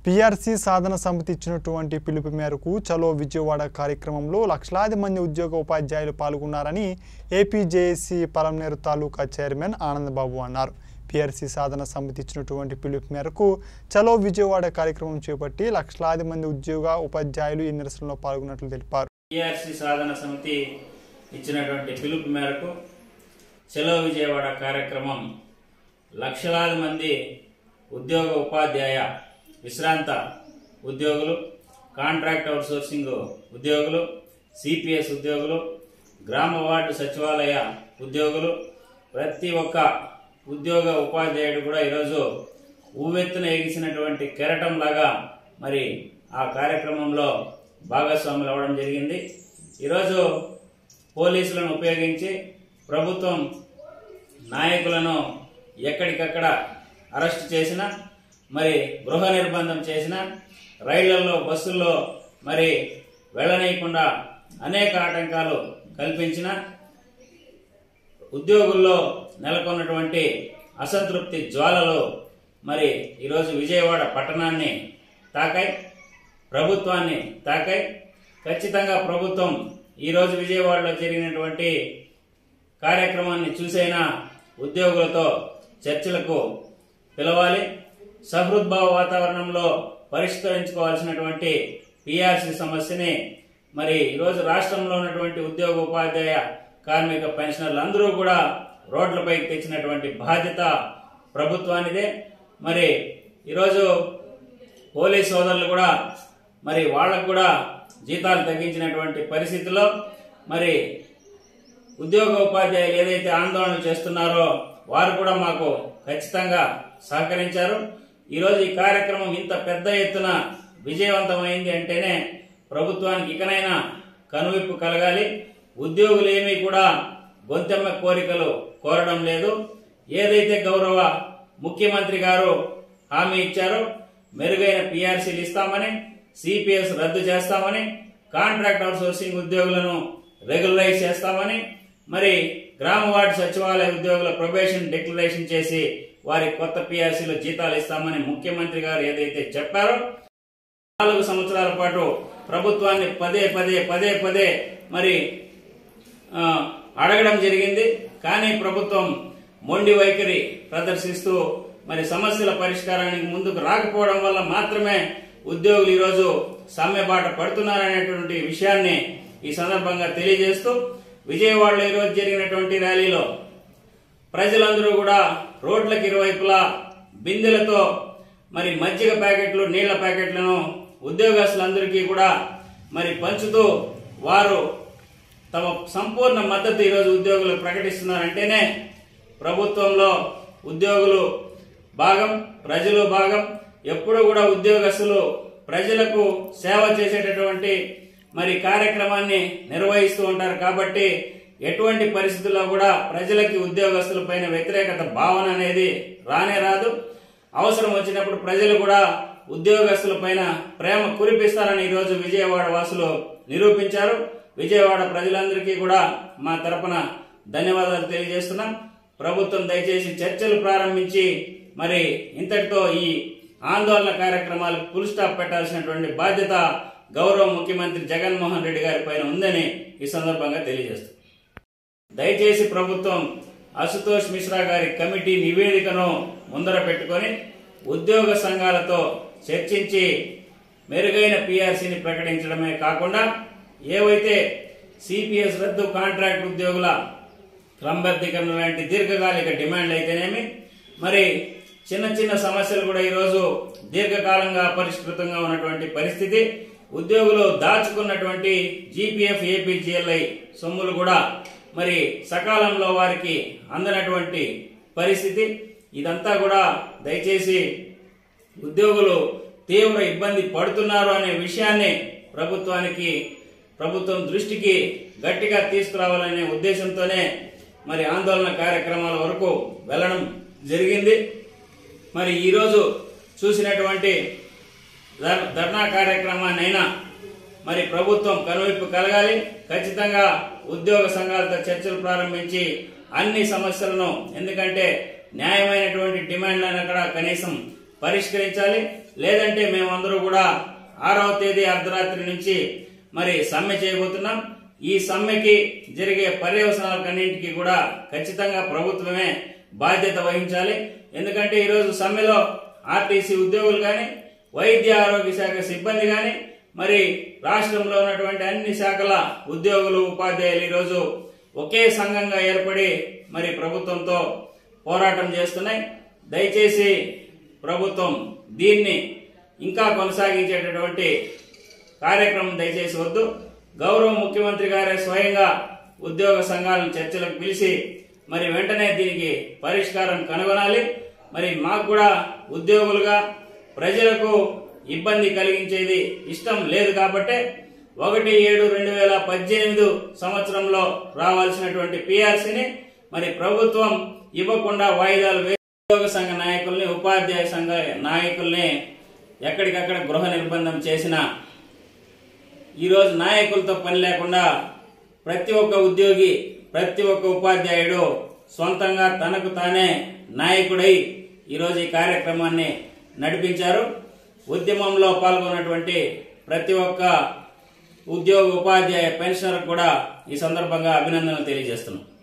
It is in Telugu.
పిఆర్సీ సాధన సమితి ఇచ్చినటువంటి పిలుపు మేరకు చలో విజయవాడ కార్యక్రమంలో లక్షలాది మంది ఉద్యోగ ఉపాధ్యాయులు పాల్గొన్నారని ఏపీజేఏసీ పలంనేరు తాలూకా చైర్మన్ ఆనందబాబు అన్నారు పిఆర్సీ సాధన సమితి ఇచ్చినటువంటి పిలుపు మేరకు చలో విజయవాడ కార్యక్రమం చేపట్టి లక్షలాది మంది ఉద్యోగ ఉపాధ్యాయులు ఈ నిరసనలో పాల్గొన్నట్లు తెలిపారు టిఆర్సి సాధన సమితి ఇచ్చినటువంటి పిలుపు మేరకు చలో విజయవాడ కార్యక్రమం లక్షలాది మంది ఉద్యోగ ఉపాధ్యాయ విశ్రాంత ఉద్యోగులు కాంట్రాక్ట్ అవుట్సోర్సింగ్ ఉద్యోగులు సిపిఎస్ ఉద్యోగులు గ్రామ వార్డు సచివాలయ ఉద్యోగులు ప్రతి ఒక్క ఉద్యోగ ఉపాధ్యాయుడు కూడా ఈరోజు ఊవెత్తున ఎగిసినటువంటి కెరటం లాగా మరి ఆ కార్యక్రమంలో భాగస్వాములు అవ్వడం జరిగింది ఈరోజు పోలీసులను ఉపయోగించి ప్రభుత్వం నాయకులను ఎక్కడికక్కడ అరెస్ట్ చేసిన మరి గృహ నిర్బంధం చేసిన రైళ్లలో బస్సుల్లో మరి వెళ్ళనీయకుండా అనేక ఆటంకాలు కల్పించిన ఉద్యోగుల్లో నెలకొన్నటువంటి అసంతృప్తి జ్వాలలు మరి ఈరోజు విజయవాడ పట్టణాన్ని తాకాయి ప్రభుత్వాన్ని తాకాయి ఖచ్చితంగా ప్రభుత్వం ఈరోజు విజయవాడలో జరిగినటువంటి కార్యక్రమాన్ని చూసైనా ఉద్యోగులతో చర్చలకు పిలవాలి సహృద్భావ వాతావరణంలో పరిష్కరించుకోవాల్సినటువంటి పిఆర్సీ సమస్యని మరి ఈరోజు రాష్ట్రంలో ఉన్నటువంటి ఉద్యోగ ఉపాధ్యాయ కార్మిక పెన్షనర్లు అందరూ కూడా రోడ్లపైకి తెచ్చినటువంటి బాధ్యత ప్రభుత్వానిదే మరి ఈరోజు పోలీస్ సోదరులు కూడా మరి వాళ్ళకు కూడా జీతాలు తగ్గించినటువంటి పరిస్థితిలో మరి ఉద్యోగ ఉపాధ్యాయులు ఏదైతే ఆందోళన చేస్తున్నారో వారు కూడా మాకు ఖచ్చితంగా సహకరించారు ఈరోజు ఈ కార్యక్రమం ఇంత పెద్ద ఎత్తున విజయవంతమైంది అంటేనే ప్రభుత్వానికి ఇకనైనా కనువిప్పు కలగాలి ఉద్యోగులు ఏమీ కూడా గొంతెమ్మ కోరికలు కోరడం లేదు ఏదైతే గౌరవ ముఖ్యమంత్రి గారు హామీ ఇచ్చారో మెరుగైన పిఆర్సీలు ఇస్తామని సిపిఎస్ రద్దు చేస్తామని కాంట్రాక్ట్ అవుట్సోర్సింగ్ ఉద్యోగులను రెగ్యులరైజ్ చేస్తామని మరి గ్రామ వార్డు సచివాలయ ఉద్యోగుల ప్రొబేషన్ డిక్లరేషన్ చేసి వారి కొత్త పిఆర్సీలో జీతాలు ఇస్తామని ముఖ్యమంత్రి గారు ఏదైతే చెప్పారో నాలుగు సంవత్సరాల పాటు ప్రభుత్వాన్ని పదే పదే పదే పదే మరి ఆ, అడగడం జరిగింది కానీ ప్రభుత్వం మొండి వైఖరి ప్రదర్శిస్తూ మరి సమస్యల పరిష్కారానికి ముందుకు రాకపోవడం వల్ల మాత్రమే ఉద్యోగులు ఈరోజు సమ్మెబాట పడుతున్నారనేటువంటి విషయాన్ని ఈ సందర్భంగా తెలియజేస్తూ విజయవాడలో ఈరోజు జరిగినటువంటి ర్యాలీలో ప్రజలందరూ కూడా రోడ్లకు ఇరువైపులా బిందెలతో మరి మజ్జిగ ప్యాకెట్లు నీళ్ల ప్యాకెట్లను ఉద్యోగస్తులందరికీ కూడా మరి పంచుతూ వారు తమ సంపూర్ణ మద్దతు ఈరోజు ఉద్యోగులు ప్రకటిస్తున్నారంటేనే ప్రభుత్వంలో ఉద్యోగులు భాగం ప్రజలు భాగం ఎప్పుడు కూడా ఉద్యోగస్తులు ప్రజలకు సేవ చేసేటటువంటి మరి కార్యక్రమాన్ని నిర్వహిస్తూ ఉంటారు కాబట్టి ఎటువంటి పరిస్థితుల్లో కూడా ప్రజలకి ఉద్యోగస్తుల పైన వ్యతిరేకత భావన అనేది రానే రాదు అవసరం వచ్చినప్పుడు ప్రజలు కూడా ఉద్యోగస్తుల పైన ప్రేమ కురిపిస్తారని ఈరోజు విజయవాడ వాసులు నిరూపించారు విజయవాడ ప్రజలందరికీ కూడా మా తరపున ధన్యవాదాలు తెలియజేస్తున్నాం ప్రభుత్వం దయచేసి చర్చలు ప్రారంభించి మరి ఇంతటితో ఈ ఆందోళన కార్యక్రమాలకు ఫుల్ స్టాప్ పెట్టాల్సినటువంటి బాధ్యత గౌరవ ముఖ్యమంత్రి జగన్మోహన్ రెడ్డి గారి పైన ఉందని ఈ సందర్భంగా తెలియజేస్తున్నాం దయచేసి ప్రభుత్వం అశుతోష్ మిశ్రా గారి కమిటీ నివేదికను ముందర పెట్టుకొని ఉద్యోగ సంఘాలతో చర్చించి మెరుగైన పిఆర్సీని ప్రకటించడమే కాకుండా ఏవైతే సిపిఎస్ రద్దు కాంట్రాక్ట్ ఉద్యోగుల క్రమబద్ధీకరణ లాంటి దీర్ఘకాలిక డిమాండ్లు అయితేనేమి మరి చిన్న చిన్న సమస్యలు కూడా ఈరోజు దీర్ఘకాలంగా అపరిష్కృతంగా ఉన్నటువంటి పరిస్థితి ఉద్యోగులు దాచుకున్నటువంటి జీపీఎఫ్ ఏపీజీఎల్ఐ సొమ్ములు కూడా మరి సకాలంలో వారికి అందనటువంటి పరిస్థితి ఇదంతా కూడా దయచేసి ఉద్యోగులు తీవ్ర ఇబ్బంది పడుతున్నారు అనే విషయాన్ని ప్రభుత్వానికి ప్రభుత్వం దృష్టికి గట్టిగా తీసుకురావాలనే ఉద్దేశంతోనే మరి ఆందోళన కార్యక్రమాల వరకు వెళ్ళడం జరిగింది మరి ఈరోజు చూసినటువంటి ధర్- ధర్నా కార్యక్రమాన్నైనా మరి ప్రభుత్వం కనువిప్పు కలగాలి ఖచ్చితంగా ఉద్యోగ సంఘాలతో చర్చలు ప్రారంభించి అన్ని సమస్యలను ఎందుకంటే న్యాయమైనటువంటి డిమాండ్లను కూడా కనీసం పరిష్కరించాలి లేదంటే మేమందరూ కూడా ఆరవ తేదీ అర్ధరాత్రి నుంచి మరి సమ్మె చేయబోతున్నాం ఈ సమ్మెకి జరిగే పర్యవసనాలన్నింటికి కూడా ఖచ్చితంగా ప్రభుత్వమే బాధ్యత వహించాలి ఎందుకంటే ఈరోజు సమ్మెలో ఆర్టీసీ ఉద్యోగులు కానీ వైద్య ఆరోగ్య శాఖ సిబ్బంది కానీ మరి రాష్ట్రంలో ఉన్నటువంటి అన్ని శాఖల ఉద్యోగులు ఉపాధ్యాయులు ఈరోజు ఒకే సంఘంగా ఏర్పడి మరి ప్రభుత్వంతో పోరాటం చేస్తున్నాయి దయచేసి ప్రభుత్వం దీన్ని ఇంకా కొనసాగించేటటువంటి కార్యక్రమం దయచేసి వద్దు గౌరవ ముఖ్యమంత్రి గారే స్వయంగా ఉద్యోగ సంఘాలను చర్చలకు పిలిచి మరి వెంటనే దీనికి పరిష్కారం కనుగొనాలి మరి మాకు కూడా ఉద్యోగులుగా ప్రజలకు ఇబ్బంది కలిగించేది ఇష్టం లేదు కాబట్టే ఒకటి ఏడు రెండు వేల పద్దెనిమిది సంవత్సరంలో రావాల్సినటువంటి పిఆర్సీని మరి ప్రభుత్వం ఇవ్వకుండా వాయిదాలు వేసి ఉద్యోగ సంఘ నాయకుల్ని ఉపాధ్యాయ సంఘ నాయకుల్ని ఎక్కడికక్కడ గృహ నిర్బంధం చేసిన ఈరోజు నాయకులతో పని లేకుండా ప్రతి ఒక్క ఉద్యోగి ప్రతి ఒక్క ఉపాధ్యాయుడు సొంతంగా తనకు తానే నాయకుడై ఈరోజు ఈ కార్యక్రమాన్ని నడిపించారు ఉద్యమంలో పాల్గొన్నటువంటి ప్రతి ఒక్క ఉద్యోగ ఉపాధ్యాయ పెన్షనర్ కూడా ఈ సందర్భంగా అభినందనలు తెలియజేస్తున్నాం